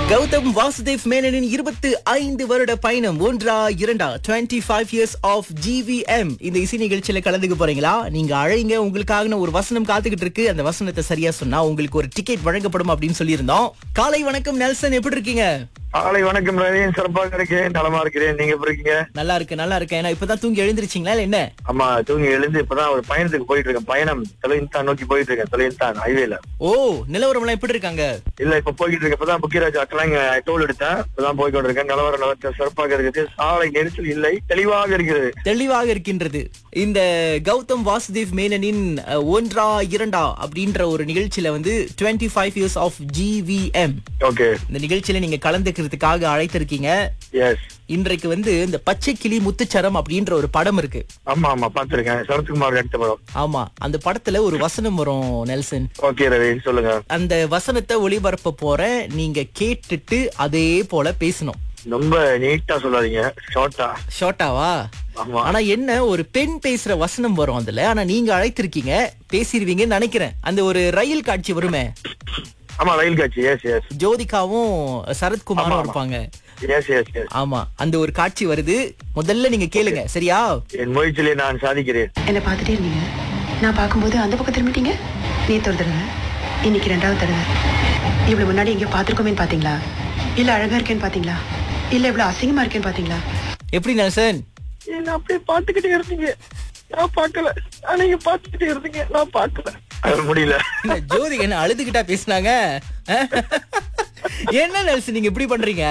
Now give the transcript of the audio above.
கௌதம் வாசுதேவ் மேனனின் இருபத்து ஐந்து வருட பயணம் ஒன்றா இரண்டா 25 ஃபைவ் இயர்ஸ் ஆஃப் ஜிவிஎம் இந்த இசை நிகழ்ச்சியில கலந்துக்க போறீங்களா நீங்க அழைங்க உங்களுக்காக ஒரு வசனம் காத்துக்கிட்டு இருக்கு அந்த வசனத்தை சரியா சொன்னா உங்களுக்கு ஒரு டிக்கெட் வழங்கப்படும் அப்படின்னு சொல்லியிருந்தோம் காலை வணக்கம் நெல்சன் எப்படி இருக்கீங்க காலை வணக்கம் ரவி சிறப்பாக இருக்கேன் நலமா இருக்கிறேன் நீங்க எப்படி இருக்கீங்க நல்லா இருக்கு நல்லா இருக்கு ஏன்னா இப்பதான் தூங்கி எழுந்திருச்சீங்களா இல்ல என்ன ஆமா தூங்கி எழுந்து இப்பதான் ஒரு பயணத்துக்கு போயிட்டு இருக்கேன் பயணம் தொலைந்தான் நோக்கி போயிட்டு இருக்கேன் தொலைந்தான் ஹைவேல ஓ நிலவரம் எல்லாம் எப்படி இருக்காங்க இல்ல இப்ப போய்கிட்டு இருக்கேன் இப்பதான் புக்கிராஜ் அக்கலாங்க டோல் எடுத்தேன் இப்பதான் போய்கிட்டு இருக்கேன் நிலவரம் நிலவரத்தை சிறப்பாக இருக்குது சாலை நெரிசல் இல்லை தெளிவாக இருக்கிறது தெளிவாக இருக்கின்றது இந்த கௌதம் வாசுதேவ் மேனனின் அஹ், ஒன்றா இரண்டா அப்படின்ற ஒரு நிகழ்ச்சியில வந்து 25 five years of GVM okay இந்த நிகழ்ச்சியில நீங்க கலந்துக்கிறதுக்காக அழைத்திருக்கீங்க எஸ் இன்றைக்கு வந்து இந்த பச்சை கிளி முத்துச்சரம் அப்படின்ற ஒரு படம் இருக்கு ஆமா ஆமா பாத்திருக்கேன் சரத்குமார் எடுத்த படம் ஆமா அந்த படத்துல ஒரு வசனம் வரும் நெல்சன் ஓகே ரவி சொல்லுங்க அந்த வசனத்தை ஒளிபரப்ப போற நீங்க கேட்டுட்டு அதே போல பேசணும் ரொம்ப நீட்டா சொல்லாதீங்க ஷார்ட்டா ஷார்ட்டாவா ஆமா ஆனா என்ன ஒரு பெண் பேசுற வசனம் வரும் அதுல ஆனா நீங்க அழைத்திருக்கீங்க பேசிருவீங்கன்னு நினைக்கிறேன் அந்த ஒரு ரயில் காட்சி வருமே ஆமா ரயில் காட்சி எஸ் எஸ் ஜோதிகாவும் சரத்குமாரும் ஆமா, ஆமா. இருப்பாங்க எஸ் எஸ் எஸ் ஆமா அந்த ஒரு காட்சி வருது முதல்ல நீங்க கேளுங்க சரியா என் முயற்சியிலே நான் சாதிக்கிறேன் என்னை பார்த்துட்டே இருந்தீங்க நான் பார்க்கும்போது அந்த பக்கம் திரும்பிட்டீங்க நேத்து ஒரு தடவை இன்னைக்கு ரெண்டாவது தடவை இவ்வளவு முன்னாடி எங்கேயோ பார்த்துருக்கோமேன்னு பார்த்தீங்களா இல்ல அழகா இருக்கேன்னு பார்த்தீங்களா இல்ல இவ்வளவு அசிங்கமா இருக்கேன்னு பார்த்தீங்களா எப்படி நெல்சன் என்ன அப்படியே பாத்துக்கிட்டே இருந்தீங்க நான் பார்க்கல ஆனா நீங்க பாத்துக்கிட்டே இருந்தீங்க நான் பார்க்கல அது முடியல இந்த ஜோதி என்ன அழுதுகிட்டா பேசுனாங்க என்ன நெல்சன் நீங்க இப்படி பண்றீங்க